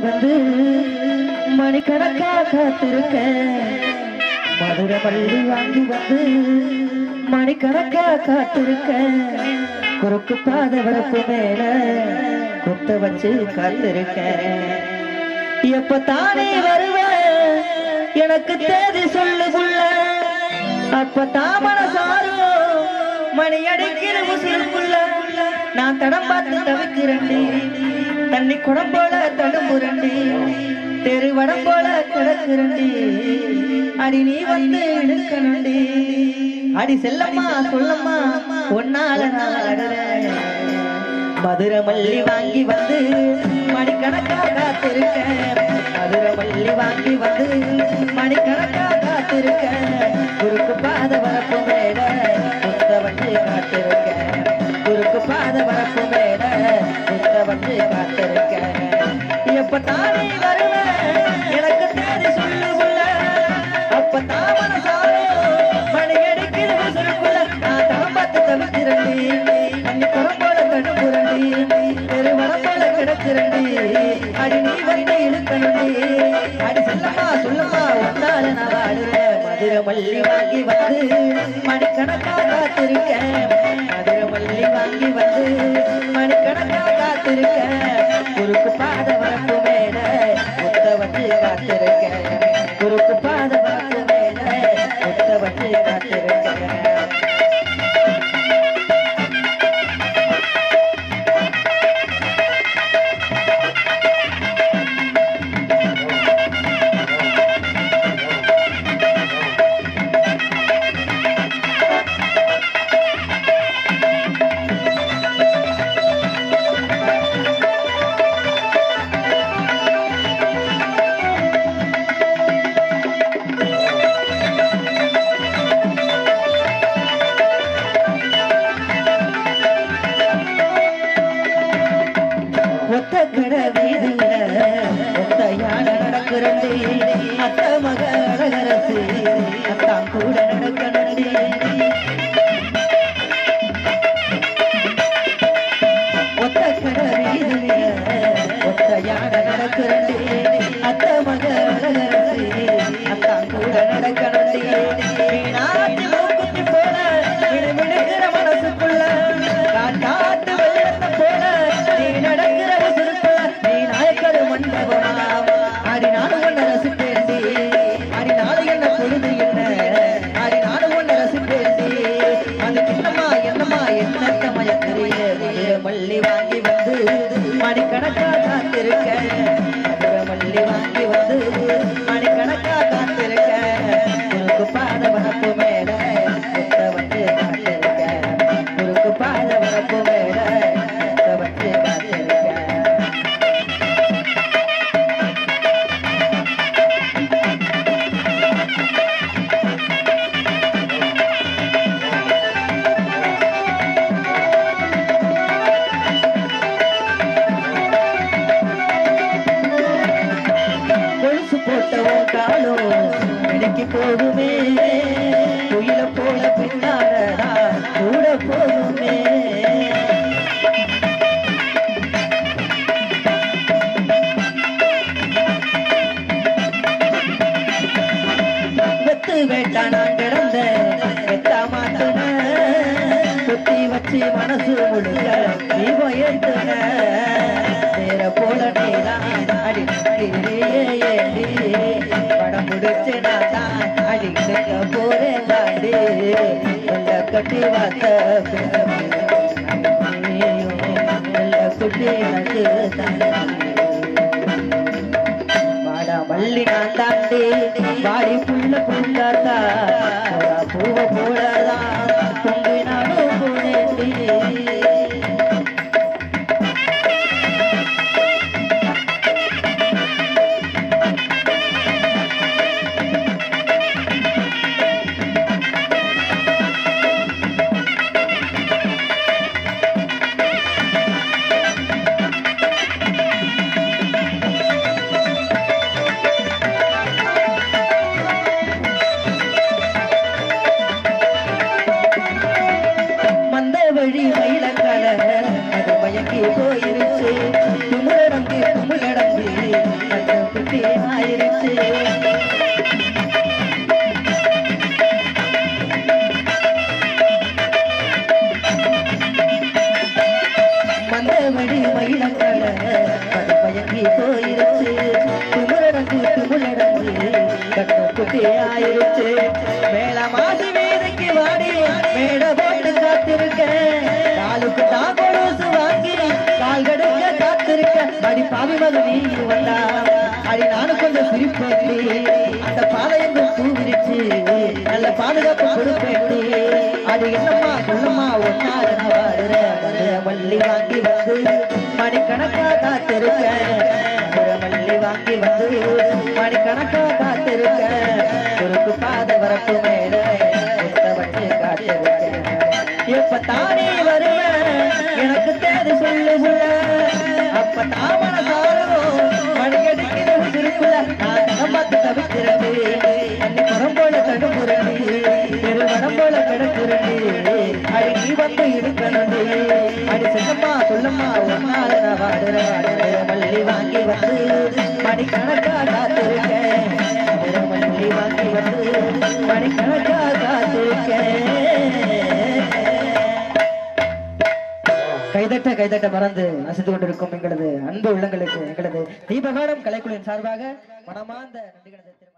வந்து மணிக்கணக்கா காத்திருக்க மதுரை மல்லி வாங்கி வந்து மணிக்கணக்கா காத்திருக்க குறுக்கு பாத வரப்பு மேல குத்த வச்சு காத்திருக்க எப்ப தானே வருவ எனக்கு தேதி சொல்லு புள்ள அப்ப தாமர சாரும் மணி அடிக்கிற உசுருக்குள்ள நான் தடம் பார்த்து தவிக்கிறேன்டி தண்ணி குடம் போல தடுமுரண்டி தெரு வடம் போல கிடக்குறண்டி அடி நீ வந்து இழுக்கணுண்டி அடி செல்லம்மா சொல்லம்மா ஒன்னால நான் அடறேன் மதுரை மல்லி வாங்கி வந்து மணிக்கணக்கா காத்திருக்கேன் மதுரை மல்லி வாங்கி வந்து மணிக்கணக்கா காத்திருக்கேன் குறுக்கு பாத வரப்பு மேல குத்த வந்து காத்திருக்கேன் குறுக்கு பாத வரப்பு மேல குத்த வந்து காத்திருக்கேன் எப்ப தானே வருவேன் எனக்கு தேதி சொல்லு புள்ள அப்ப தாமன சாரோ மணி அடிக்கிற உசுருக்குள்ள நான் தரம் பார்த்து தவிக்கிறேன் அன்னி குரம்போட கண்ணு புரண்டி தெரு வடம்போல கிடக்குறண்டி அடி நீ வந்து இழுக்கணுண்டி அடி சொல்லம்மா சொல்லம்மா ஒன்னால நான் வாடுறேன் மதுரை மல்லி வாங்கி வந்து மணிக்கணக்கா காத்திருக்கேன் மதுரை மல்லி வாங்கி வந்து மணிக்கணக்கா காத்திருக்கேன் குறுக்கு பாத வரப்பு மேல முத்த வச்சு காத்திருக்கேன் குறுக்கு பாத வரப்பு மேல முத்த வச்சு காத்திருக்கேன் ஒத்த கட வீதியில ஒத்த யானை நடக்கிறண்டி அத்த மக அழகரசி அத்தான் கூட நடக்கணண்டி ஒத்த கட வீதியில ஒத்த யானை நடக்கிறண்டி அத்த மக அழகரசி அத்தான் கூட நடக்கணண்டி மீனாட்சி மூக்குத்தி போல மினுமினுக்கிற மனசுக்குள்ள காட்டாட்டு வெள்ளத்தை போல நீ நடக்கிற உசுருக்குள்ள நீ நாயக்கரு மண்டபமா ஆடி நானும் ஒன்ன ரசிப்பேண்டி ஆடி நானும் என்ன பொழுது என்ன ஆடி நானும் ஒன்ன ரசிப்பேண்டி அது என்னம்மா என்னம்மா என்னத்த மயக்கறியே மதுரை மல்லி வாங்கி வந்து மணிக்கணக்கா காத்திருக்க மதுரை மல்லி வாங்கி வந்து மணிக்கணக்கா காத்திருக்க உனக்கு பாத வரப்பு மேல முத்த வந்து காத்திருக்க உனக்கு பாத வரப்பு மேல முத்த வந்து காத்திருக்க கொலுசு போட்டவோ காலோ இடைக்கு போகுமே குயில போல பின்னாடா கூட போகுமே வெத்து வேட்டா நான் கிடந்த வெத்தா மாட்டுன குத்தி வச்சு மனசு முழுக்க தீபம் ஏத்துன வேற போல நீதான் அடி ஏண்டி படம் முடிச்சு நான் தான் அடி கேட்க போறேன் தாண்டி வெள்ள கட்டி வாத்த வெள்ள குட்டி நட்டு வாடா வள்ளி நான் தாண்டி வாடி புள்ள பூங்காத்தா போடா பூவ போடலாம் பொங்கு நானும் போனேண்டி மந்த வழி மயிலக்கட அது மயங்கி போயிருச்சு குமுழடங்கு குமுழடங்கு மந்தவெளி மயிலங்கட பயங்கி போயிருச்சு துமுரடங்கு துமுலடங்கு கட்டு குட்டியாயிருச்சு மேல மாசி வீதிக்கு வாடி மேட போட்டு காத்திருக்க காலுக்கு தான் கொலுசு வாங்கி கால் கடுக்க காத்திருக்க அடி பாவி மகன் நீ வந்தா அடி நானும் கொஞ்சம் சிரிப்பேண்டி அந்த பாதையெங்கும் தூவிரிச்சு நல்ல பாதுகாப்பு கொடுப்பேண்டி அடி என்னம்மா சொல்லும்மா ஒன்னால நான் வாடுற மதுரை மல்லி வாங்கி வந்து மணிக்கணக்கா காத்திருக்க மதுரை மல்லி வாங்கி வந்து மணிக்கணக்கா காத்திருக்க குறுக்கு பாதை வரப்பு மேல முத்த வச்சு காத்திருக்க எப்ப தானே வருவேன் எனக்கு தேதி சொல்லு புள்ள அப்ப தாமன சாரவும் மணிக்கடிக்கிற திருக்குள்ள நான் தகம் பார்த்து தவிக்கிறது அன்னை மரம் போல தடுப்புரண்டி பெரு மரம் போல கிடக்குரண்டி அடி நீ வந்து இருக்கணும் அடி சொல்லம்மா சொல்லம்மா ஒன்னால நான் வாடுற வாடுற மல்லி வாங்கி வந்து மணிக்கணக்கா காத்திருக்கேன் மதுரை மல்லி வாங்கி வந்து மணிக்கணக்கா காத்திருக்கேன் கைதட்ட கைதட்ட மறந்து ரசித்து கொண்டிருக்கும் எங்களது அன்பு உள்ளங்களுக்கு எங்களது தீபகாரம் கலைக்குழுவின் சார்பாக மனமார்ந்த நன்றிகளை தெரிவித்துக்